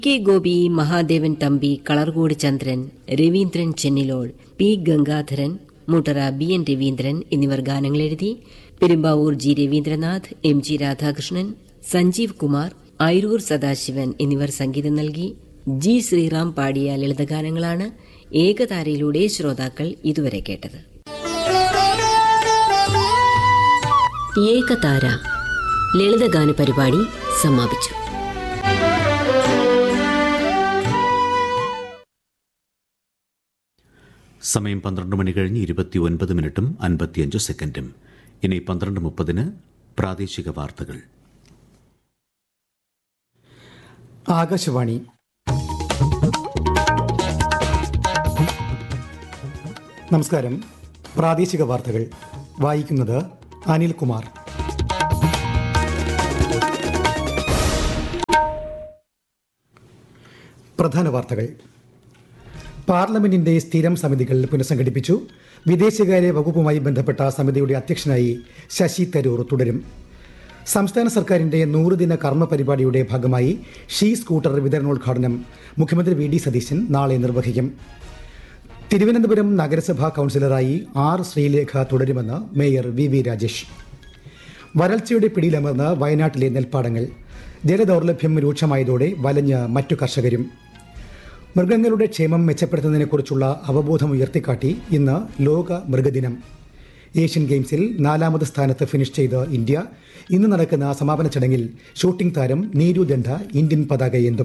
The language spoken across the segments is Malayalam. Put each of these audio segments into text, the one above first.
K Gopi Mahadevan Thampi Kalarcode Chandran Raveendran Chennilol P Gangadharan Muttara B N Raveendran എന്നിവർ ഗാനങ്ങൾ എഴുതി Perumbavoor G Raveendranath M G Radhakrishnan Sanjeev Kumar Airoor Sadasivan എന്നിവർ സംഗീതം നൽകി ജി ശ്രീറാം പാടിയ ലളിതഗാനങ്ങളാണ് ഏകതാരയിലൂടെ ശ്രോതാക്കൾ ഇതുവരെ കേട്ടത് ഏകതാര ലളിതഗാന പരിപാടി സമാപിച്ചു സമയം പന്ത്രണ്ട് മണി കഴിഞ്ഞ് ഇരുപത്തി ഒൻപത് മിനിറ്റും അൻപത്തിയഞ്ച് സെക്കൻഡും ഇനി പന്ത്രണ്ട് മുപ്പതിന് പ്രാദേശിക വാർത്തകൾ ആകാശവാണി നമസ്കാരം പ്രാദേശിക വാർത്തകൾ വായിക്കുന്നത് അനിൽകുമാർ പ്രധാന വാർത്തകൾ പാർലമെന്റിന്റെ സ്ഥിരം സമിതികൾ പുനഃസംഘടിപ്പിച്ചു വിദേശകാര്യ വകുപ്പുമായി ബന്ധപ്പെട്ട സമിതിയുടെ അധ്യക്ഷനായി ശശി തരൂർ തുടരും സംസ്ഥാന സർക്കാരിന്റെ നൂറുദിന കർമ്മ പരിപാടിയുടെ ഭാഗമായി ഷീ സ്കൂട്ടർ വിതരണോദ്ഘാടനം മുഖ്യമന്ത്രി വി ഡി സതീശൻ നാളെ നിർവഹിക്കും തിരുവനന്തപുരം നഗരസഭാ കൗൺസിലറായി ആർ ശ്രീലേഖ തുടരുമെന്ന് മേയർ വി വി രാജേഷ് വരൾച്ചയുടെ പിടിയിലമർന്ന് വയനാട്ടിലെ നെൽപ്പാടങ്ങൾ ജലദൗർലഭ്യം രൂക്ഷമായതോടെ വലഞ്ഞ് മറ്റു കർഷകരും മൃഗങ്ങളുടെ ക്ഷേമം മെച്ചപ്പെടുത്തുന്നതിനെക്കുറിച്ചുള്ള അവബോധം ഉയർത്തിക്കാട്ടി ഇന്ന് ലോക മൃഗദിനം ഏഷ്യൻ ഗെയിംസിൽ നാലാമത് സ്ഥാനത്ത് ഫിനിഷ് ചെയ്ത ഇന്ത്യ ഇന്ന് നടക്കുന്ന സമാപന ചടങ്ങിൽ ഷൂട്ടിംഗ് താരം നീരു ദണ്ഡ ഇന്ത്യൻ പതാക ഏന്തും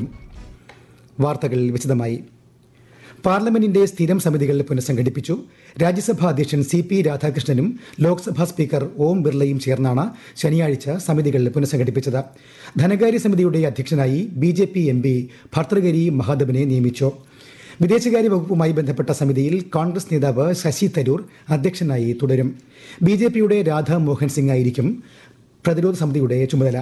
വാർത്തകൾ വിശദമായി പാർലമെന്റിന്റെ സ്ഥിരം സമിതികൾ പുനഃസംഘടിപ്പിച്ചു രാജ്യസഭാ അധ്യക്ഷൻ സി പി രാധാകൃഷ്ണനും ലോക്സഭാ സ്പീക്കർ ഓം ബിർളയും ചേർന്നാണ് ശനിയാഴ്ച സമിതികൾ പുനഃസംഘടിപ്പിച്ചത് ധനകാര്യ സമിതിയുടെ അധ്യക്ഷനായി B J P M P Bhartruhari മഹാദേവനെ നിയമിച്ചു വിദേശകാര്യ വകുപ്പുമായി ബന്ധപ്പെട്ട സമിതിയിൽ കോൺഗ്രസ് നേതാവ് ശശി തരൂർ അധ്യക്ഷനായി തുടരും ബി ജെ പിയുടെ രാധാ മോഹൻ സിംഗ് ആയിരിക്കും പ്രതിരോധ സമിതിയുടെ ചുമതല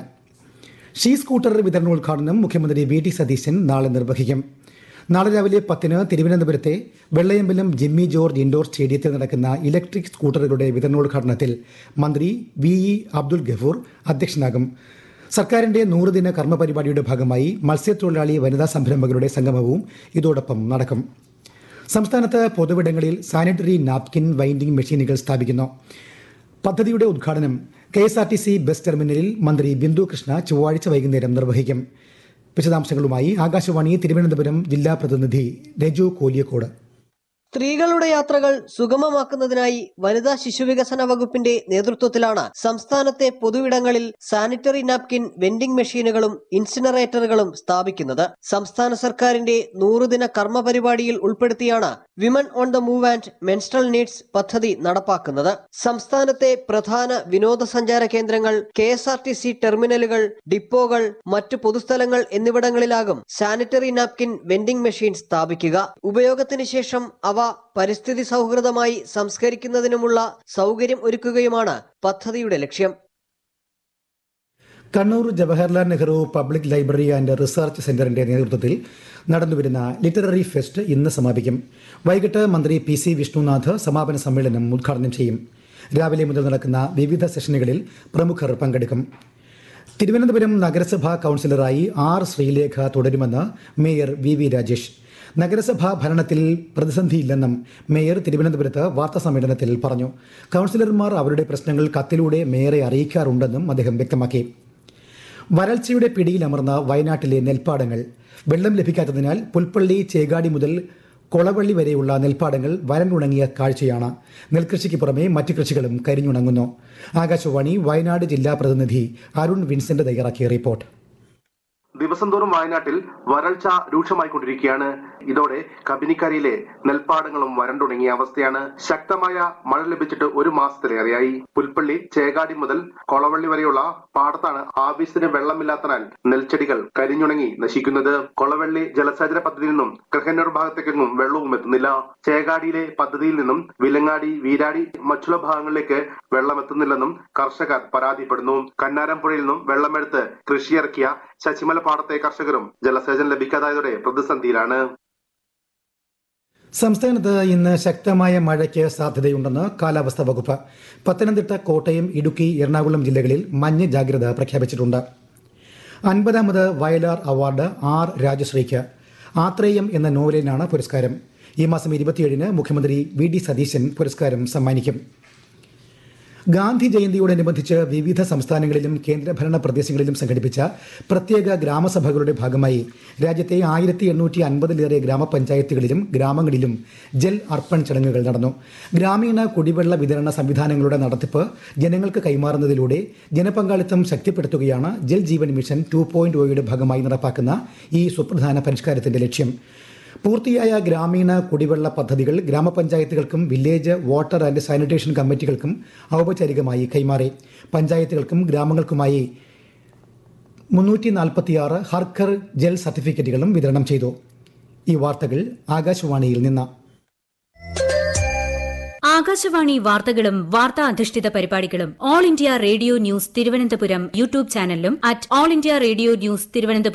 ഷീ സ്കൂട്ടർ വിതരണോദ്ഘാടനം മുഖ്യമന്ത്രി വി ഡി സതീശൻ നാളെ നിർവഹിക്കും നാളെ രാവിലെ പത്തിന് തിരുവനന്തപുരത്തെ വെള്ളയമ്പലം ജിമ്മി ജോർജ് ഇൻഡോർ സ്റ്റേഡിയത്തിൽ നടക്കുന്ന ഇലക്ട്രിക് സ്കൂട്ടറുകളുടെ വിതരണോദ്ഘാടനത്തിൽ മന്ത്രി വി ഇ അബ്ദുൽ ഗഫൂർ അധ്യക്ഷനാകും സർക്കാരിന്റെ നൂറുദിന കർമ്മ പരിപാടിയുടെ ഭാഗമായി മത്സ്യത്തൊഴിലാളി വനിതാ സംരംഭകരുടെ സംഗമവും ഇതോടൊപ്പം നടക്കും സംസ്ഥാനത്ത് പൊതുവിടങ്ങളിൽ സാനിറ്ററി നാപ്കിൻ വൈൻഡിംഗ് മെഷീനുകൾ സ്ഥാപിക്കുന്നു പദ്ധതിയുടെ ഉദ്ഘാടനം K S R T C bus ടെർമിനലിൽ മന്ത്രി ബിന്ദു കൃഷ്ണ ചൊവ്വാഴ്ച വൈകുന്നേരം നിർവഹിക്കും വിശദാംശങ്ങളുമായി ആകാശവാണി തിരുവനന്തപുരം ജില്ലാ പ്രതിനിധി രജു കോലിയക്കോട് സ്ത്രീകളുടെ യാത്രകൾ സുഗമമാക്കുന്നതിനായി വനിതാ ശിശുവികസന വകുപ്പിന്റെ നേതൃത്വത്തിലാണ് സംസ്ഥാനത്തെ പൊതുവിടങ്ങളിൽ സാനിറ്ററി നാപ്കിൻ വെൻഡിംഗ് മെഷീനുകളും ഇൻസിനറേറ്ററുകളും സ്ഥാപിക്കുന്നത് സംസ്ഥാന സർക്കാരിന്റെ നൂറുദിന കർമ്മ പരിപാടിയിൽ ഉൾപ്പെടുത്തിയാണ് women on the move and menstrual needs പദ്ധതി നടപ്പാക്കുന്നത് സംസ്ഥാനത്തെ പ്രധാന വിനോദസഞ്ചാര കേന്ദ്രങ്ങൾ K S R T C ടെർമിനലുകൾ ഡിപ്പോകൾ മറ്റു പൊതുസ്ഥലങ്ങൾ എന്നിവിടങ്ങളിലാകും സാനിറ്ററി നാപ്കിൻ വെൻഡിംഗ് മെഷീൻ സ്ഥാപിക്കുക ഉപയോഗത്തിന് ശേഷം അവ പരിസ്ഥിതി സൗഹൃദമായി സംസ്കരിക്കുന്നതിനുമുള്ള സൗകര്യം ഒരുക്കുകയുമാണ് പദ്ധതിയുടെ ലക്ഷ്യം Kannur Jawaharlal Nehru public library and research സെന്ററിന്റെ നേതൃത്വത്തിൽ നടന്നുവരുന്ന ലിറ്റററി ഫെസ്റ്റ് ഇന്ന് സമാപിക്കും വൈകിട്ട് മന്ത്രി പി സി വിഷ്ണുനാഥ് സമാപന സമ്മേളനം ഉദ്ഘാടനം ചെയ്യും രാവിലെ മുതൽ നടക്കുന്ന വിവിധ സെഷനുകളിൽ പ്രമുഖർ പങ്കെടുക്കും തിരുവനന്തപുരം നഗരസഭാ കൗൺസിലറായി ആർ ശ്രീലേഖ തുടരുമെന്ന് മേയർ വി വി രാജേഷ് നഗരസഭാ ഭരണത്തിൽ പ്രതിസന്ധിയില്ലെന്നും മേയർ തിരുവനന്തപുരത്ത് വാർത്താസമ്മേളനത്തിൽ പറഞ്ഞു കൗൺസിലർമാർ അവരുടെ പ്രശ്നങ്ങൾ കത്തിലൂടെ മേയറെ അറിയിക്കാറുണ്ടെന്നും അദ്ദേഹം വ്യക്തമാക്കി വരൾച്ചയുടെ പിടിയിലമർന്ന വയനാട്ടിലെ നെൽപ്പാടങ്ങൾ വെള്ളം ലഭിക്കാത്തതിനാൽ പുൽപ്പള്ളി ചേകാടി മുതൽ കൊളവള്ളി വരെയുള്ള നെൽപ്പാടങ്ങൾ വരണ്ടുണങ്ങിയ കാഴ്ചയാണ് നെൽകൃഷിക്ക് പുറമെ മറ്റ് കൃഷികളും കരിഞ്ഞുണങ്ങുന്നു ആകാശവാണി വയനാട് ജില്ലാ പ്രതിനിധി അരുൺ വിൻസെന്റ് തയ്യാറാക്കിയ റിപ്പോർട്ട് ദിവസം തോറും വയനാട്ടിൽ വരൾച്ച രൂക്ഷമായിക്കൊണ്ടിരിക്കുകയാണ് ഇതോടെ കബിനിക്കരയിലെ നെൽപ്പാടങ്ങളും വരണ്ടുണങ്ങിയ അവസ്ഥയാണ് ശക്തമായ മഴ ലഭിച്ചിട്ട് ഒരു മാസത്തിലേറെയായി പുൽപ്പള്ളി ചേകാടി മുതൽ കൊളവള്ളി വരെയുള്ള പാടത്താണ് ആവശ്യത്തിന് വെള്ളമില്ലാത്തതിനാൽ നെൽച്ചെടികൾ കരിഞ്ഞുണങ്ങി നശിക്കുന്നത് കൊളവള്ളി ജലസേചന പദ്ധതിയിൽ നിന്നും കൃഹന്നൂർ ഭാഗത്തേക്കെങ്ങും വെള്ളവും എത്തുന്നില്ല ചേകാടിയിലെ പദ്ധതിയിൽ നിന്നും വിലങ്ങാടി വീരാടി മറ്റുള്ള ഭാഗങ്ങളിലേക്ക് വെള്ളം എത്തുന്നില്ലെന്നും കർഷകർ പരാതിപ്പെടുന്നു കന്നാരംപുഴയിൽ നിന്നും വെള്ളമെടുത്ത് കൃഷിയിറക്കിയ ശശിമല പാടത്തെ കർഷകരും ജലസേചനം ലഭിക്കാതായതോടെ പ്രതിസന്ധിയിലാണ് സംസ്ഥാനത്ത് ഇന്ന് ശക്തമായ മഴയ്ക്ക് സാധ്യതയുണ്ടെന്ന് കാലാവസ്ഥാ വകുപ്പ് പത്തനംതിട്ട കോട്ടയം ഇടുക്കി എറണാകുളം ജില്ലകളിൽ മഞ്ഞ ജാഗ്രത പ്രഖ്യാപിച്ചിട്ടുണ്ട് അൻപതാമത് വയലാർ അവാർഡ് ആർ രാജശ്രീക്ക് ആത്രേയം എന്ന നോവലിനാണ് പുരസ്കാരം ഈ മാസം ഇരുപത്തിയേഴിന് മുഖ്യമന്ത്രി വി ഡി സതീശൻ പുരസ്കാരം സമ്മാനിക്കും ഗാന്ധി ജയന്തിയോടനുബന്ധിച്ച് വിവിധ സംസ്ഥാനങ്ങളിലും കേന്ദ്രഭരണ പ്രദേശങ്ങളിലും സംഘടിപ്പിച്ച പ്രത്യേക ഗ്രാമസഭകളുടെ ഭാഗമായി രാജ്യത്തെ ആയിരത്തി എണ്ണൂറ്റി അൻപതിലേറെ ഗ്രാമപഞ്ചായത്തുകളിലും ഗ്രാമങ്ങളിലും ജൽ അർപ്പൺ ചടങ്ങുകൾ നടന്നു ഗ്രാമീണ കുടിവെള്ള വിതരണ സംവിധാനങ്ങളുടെ നടത്തിപ്പ് ജനങ്ങൾക്ക് കൈമാറുന്നതിലൂടെ ജനപങ്കാളിത്തം ശക്തിപ്പെടുത്തുകയാണ് Jal Jeevan mission two point ഒയുടെ ഭാഗമായി നടപ്പാക്കുന്ന ഈ സുപ്രധാന പരിഷ്കാരത്തിന്റെ ലക്ഷ്യം പൂർത്തിയായ ഗ്രാമീണ കുടിവെള്ള പദ്ധതികൾ ഗ്രാമപഞ്ചായത്തുകൾക്കും വില്ലേജ് വാട്ടർ ആൻഡ് സാനിറ്റേഷൻ കമ്മിറ്റികൾക്കും ഔപചാരികമായി കൈമാറി പഞ്ചായത്തുകൾക്കും ഗ്രാമങ്ങൾക്കുമായി മുന്നൂറ്റി നാൽപ്പത്തിയാറ് ഹർക്കർ ജൽ സർട്ടിഫിക്കറ്റുകളും വിതരണം ചെയ്തു ഈ വാർത്തകൾ ആകാശവാണിയിൽ നിന്ന് ആകാശവാണി വാർത്തകളും വാർത്താ അധിഷ്ഠിത പരിപാടികളും All India Radio news Thiruvananthapuram YouTube ചാനലിലും at All India Radio news Thiruvananthapuram